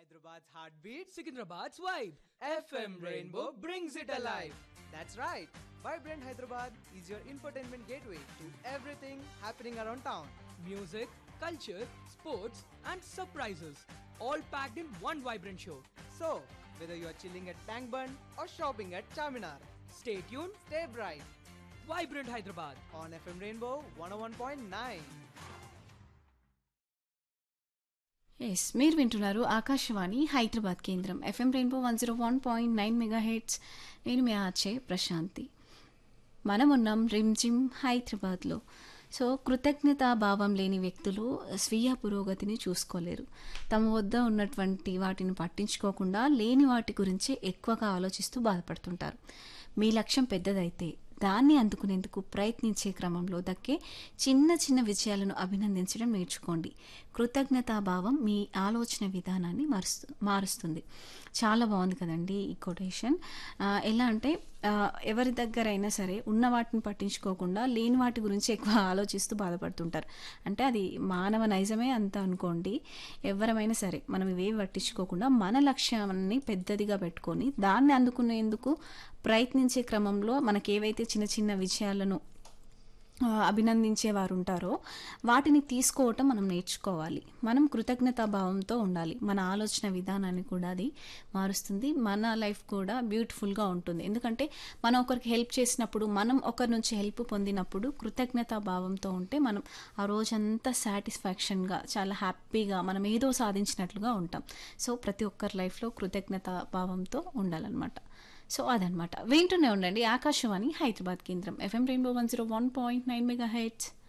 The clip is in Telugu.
Hyderabad's heartbeat, Secunderabad's vibe. FM Rainbow brings it alive. That's right. Vibrant Hyderabad is your infotainment gateway to everything happening around town. Music, culture, sports, and surprises. All packed in one vibrant show. So, whether you are chilling at Tank Bund or shopping at Charminar, Stay tuned. stay bright Vibrant Hyderabad. on FM Rainbow 101.9. Yes మీరు వింటున్నారు ఆకాశవాణి హైదరాబాద్ కేంద్రం FM Rainbow one zero one point nine megahertz నేను మీ ఆచే ప్రశాంతి మనం ఉన్నాం రిమ్జిమ్ హైదరాబాద్లో సో కృతజ్ఞతా భావం లేని వ్యక్తులు స్వీయ పురోగతిని చూసుకోలేరు తమ వద్ద ఉన్నటువంటి వాటిని పట్టించుకోకుండా లేని వాటి గురించి ఎక్కువగా ఆలోచిస్తూ బాధపడుతుంటారు మీ లక్ష్యం పెద్దదైతే దాన్ని అందుకునేందుకు ప్రయత్నించే క్రమంలో దక్కే చిన్న చిన్న విజయాలను అభినందించడం నేర్చుకోండి కృతజ్ఞతాభావం మీ ఆలోచన విధానాన్ని మారుస్తు మారుస్తుంది చాలా బాగుంది కదండి ఈ కొటేషన్ ఆ, ఎలా అంటే ఆ, ఎవరి దగ్గర అయినా సరే ఉన్న వాటిని పట్టించుకోకుండా లేని వాటి గురించి ఎక్కువ ఆలోచిస్తూ బాధపడుతుంటారు అంటే అది మానవ నైజమే అంత అనుకోండి ఎవరమైనా సరే మనం ఇవేవి పట్టించుకోకుండా మన లక్ష్యాన్ని పెద్దదిగా పెట్టుకొని దాన్ని అందుకునేందుకు ప్రయత్నించే క్రమంలో మనకి ఏవైతే చిన్న చిన్న విషయాలను ఆ, అభినందించే వారు ఉంటారో వాటిని తీసుకోవటం మనం నేర్చుకోవాలి మనం కృతజ్ఞతా భావంతో ఉండాలి మన ఆలోచన విధానాన్ని కూడా అది మారుస్తుంది మన లైఫ్ కూడా బ్యూటిఫుల్గా ఉంటుంది ఎందుకంటే మనం ఒకరికి హెల్ప్ చేసినప్పుడు మనం ఒకరి నుంచి హెల్ప్ పొందినప్పుడు కృతజ్ఞతా భావంతో ఉంటే మనం ఆ రోజంతా సాటిస్ఫాక్షన్గా చాలా హ్యాపీగా మనం ఏదో సాధించినట్లుగా ఉంటాం సో ప్రతి ఒక్కరి లైఫ్లో కృతజ్ఞతా భావంతో ఉండాలన్నమాట సో అదనమాట వింటూనే ఉండండి ఆకాశవాణి హైదరాబాద్ కేంద్రం FM Rainbow one zero one point nine mega heads